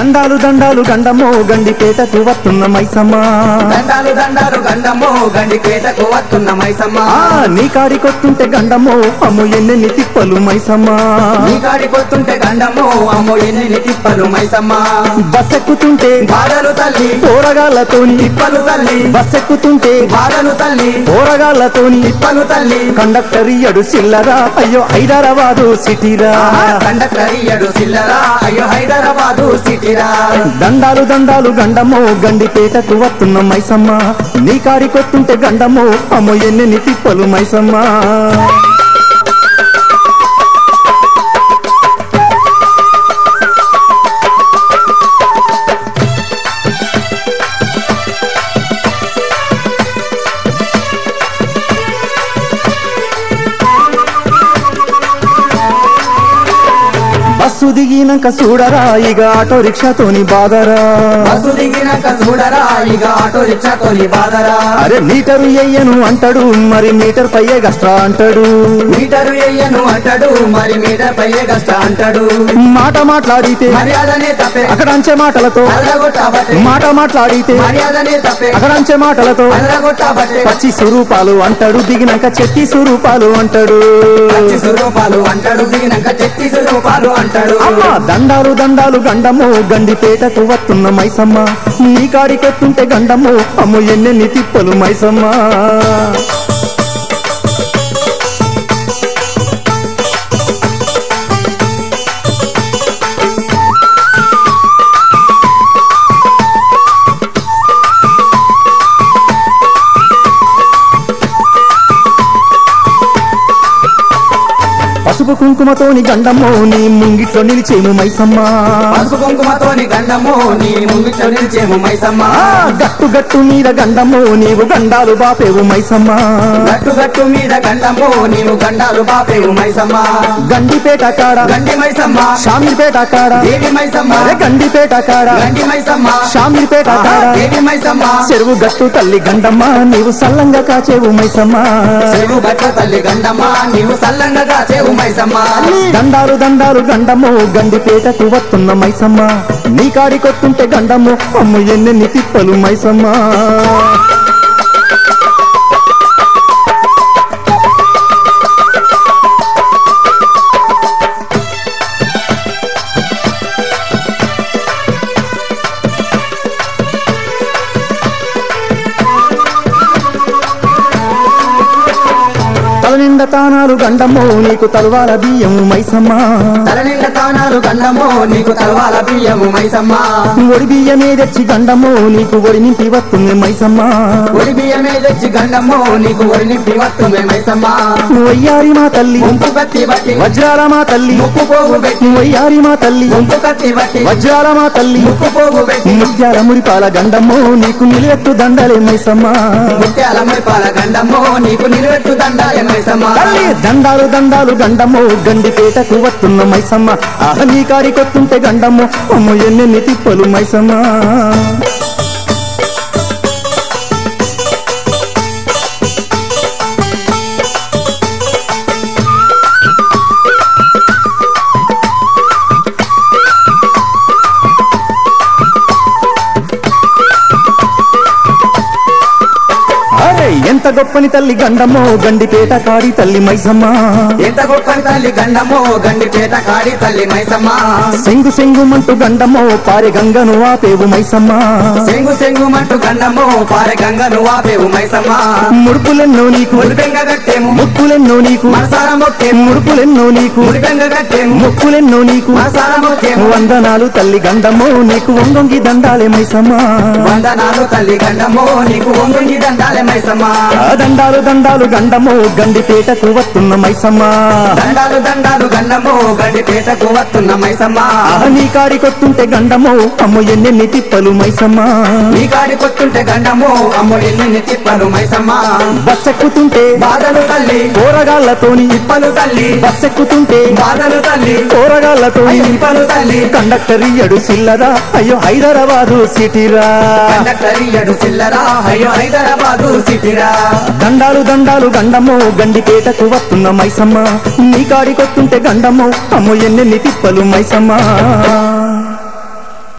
దండాలు దండాలు గండమో గండిపేటకు వస్తున్న మైసమ్మ దండాలు దండాలు గండము గండిపేటకు వస్తున్న మైసమ్మ ఆ నీ కాడికొస్తుంటే గండమో అమ్ము ఎన్నెన్ని తిప్పలు మైసమ్మ నీ కాడికొస్తుంటే గండము అమ్మో ఎన్ని తిప్పలు మైసమ్మ బస్ ఎక్కుతుంటే బాధలు తల్లి పోరగాళ్ళతోని తిప్పలు తల్లి బస్ ఎక్కుతుంటే బాధలు తల్లి పోరగాళ్ళతోని తిప్పలు తల్లి కండక్టర్ ఇయ్యడు చిల్లరా అయ్యో హైదరాబాదు సిటీరా కండక్టర్ ఇయ్యడు చిల్లరా అయ్యో హైదరాబాదు సిటీరా దండాలు దండాలు గండమో గండిపేటకు వస్తున్న మైసమ్మ నీ కాడికొస్తుంటే గండమో అమ్మో ఎన్నెన్ని తిప్పలు మైసమ్మ బస్సు దిగినాక చూడరా ఇక ఆటో రిక్షాతోని బాధరా బస్సు దిగినాక చూడరా ఇక ఆటో రిక్షాతోని బాధరా అరే మీటరు ఎయ్యను అంటాడు మరి మీటర్ పయ్యే గస్ట్రా అంటాడు మీటరు ఎయ్యను అంటాడు మరి మీటర్ పయ్యే కష్ట అంటాడు మాట మాట్లాడితే మర్యాదనే తప్పే అక్కడంచే మాటలతో అల్లగొట్టాబట్టే మాట మాట్లాడితే మర్యాదనే తప్పే అక్కడంచే మాటలతో అల్లగొట్టాబట్టే పచ్చి స్వరూపాలు అంటాడు దిగినాక చెట్టి స్వరూపాలు అంటాడు పచ్చి స్వరూపాలు అంటాడు దిగినాక చెట్టి స్వరూపాలు అంటాడు అమ్మ దండాలు దండాలు గండము గండిపేటకు వస్తున్న మైసమ్మ నీ కాడికెత్తుంటే గండము అమ్ము ఎన్నెన్ని తిప్పలు మైసమ్మ పసుపు కుంకుమతోని గండము నీ ముంగిట్లో నిలిచేము మైసమ్మ పసుపు కుంకుమతోని గండము నీ ముంగిట్లో నిలిచేము మైసమ్మ ఆ, గట్టు గట్టు మీద గండము నీవు గండాలు బాపేవు మైసమ్మ గట్టు గట్టు మీద గండము నీవు గండాలు బాపేవు మైసమ్మ గండిపేట కాడ గండి మైసమ్మ షామీర్పేట కాడ దేవి మైసమ్మ అరే గండిపేట కాడ గండి మైసమ్మ షామీర్పేట కాడ దేవి మైసమ్మ చెరువు గట్టు తల్లి గండమ్మ నీవు సల్లంగా కాచేవు మైసమ్మ చెరువు గట్ల తల్లి గండమ్మ నీవు సల్లంగా కాచేవు మైసమ్మ దండాలు దండాలు గండము గండిపేటకు వస్తున్న మైసమ్మ నీ కాడికొత్తుంటే గండము అమ్ము ఎన్నెన్ని తిప్పలు మైసమ్మ తల నిండా తానాలు గండము నీకు తలవాల బియ్యము మైసమ్మ తలనిండ తానాలు గండము నీకు తలవాల బియ్యము మైసమ్మ ఒడి బియ్యమే తెచ్చి గండము నీకు ఒడి నింపి వస్తుంది మైసమ్మ ఒడి బియ్యమే తెచ్చి గండము నీకు ఒడి నింపి వస్తుంది మైసమ్మ వయ్యారి మా తల్లి ముంపు కత్తి బట్టి వజ్రాల మా తల్లి ముక్కు పోగు పెట్టి వయ్యారి మా తల్లి ముంపు కత్తి బట్టి వజ్రాల మా తల్లి ముక్కు పోగు పెట్టి ముత్యాల మురిపాల గండము నీకు నిలెత్తు దండలే మైసమ్మ ముత్యాల మురిపాల గండము నీకు నిలువెట్టు దండాయ మైసమ్మ తల్లి దండాలు దండాలు గండము గండిపేటకు వస్తున్న మైసమ్మ ఆహ నీ కాడికొత్తుంటే గండము అమ్మ ఎన్నెన్ని తిప్పలు మైసమ్మ అరే ఎంత గొప్పని తల్లి గండమో గండిపేట కాడి తల్లి మైసమ్మ ఎంత గొప్పని తల్లి గండము గండిపేట కాడి తల్లి మైసమ్మ సెంగు సెంగుమంటూ గండమో పారె గంగను ఆపేవు మైసమ్మ సెంగు సెంగు మంటు గండము పారె గంగను వాపేవు మైసమ్మ ముడుపులెన్నో నీకు ముడిపెంగ కట్టేము ముక్కులెన్నో నీకు మనసార మొక్కేము ముడుపులెన్నో నీకు ముడిపెంగ కట్టేము ముక్కులెన్నో నీకు మనసార మొక్కేము వందనాలు తల్లి గండమో నీకు వంగొంగి దండాలే మైసమ్మ వందనాలు తల్లి గండము నీకు ఒంగుంగి దండాలే మైసమ్మ ఆ దండాలు దండాలు గండమో గండిపేటకు వస్తున్న మైసమ్మ దండాలు దండాలు గండము గండిపేటకు వస్తున్న మైసమ్మ ఆహ నీ కాడికొత్తుంటే గండమో అమ్ము ఎన్నెన్ని తిప్పలు మైసమ్మ నీ కాడికొస్తుంటే గండము అమ్ము ఎన్ని తిప్పలు మైసమ్మ బస్సెక్కుతుంటే బాధలు తల్లి కూరగాళ్ళతోని తిప్పలు తల్లి బస్సెక్కుతుంటే బాధలు తల్లి కూరగాళ్ళతోని తిప్పలు తల్లి కండక్టర్ ఇయ్యడు సిల్లరా అయ్యో హైదరాబాదు సిటీరా కండక్టర్ ఇయ్యడు చిల్లరా అయ్యో హైదరాబాదు సిటీరా దండాలు దండాలు గండము గండిపేటకు వస్తున్న మైసమ్మ నీ కాడికొత్తుంటే గండము అమ్ము ఎన్నెన్ని తిప్పలు మైసమ్మ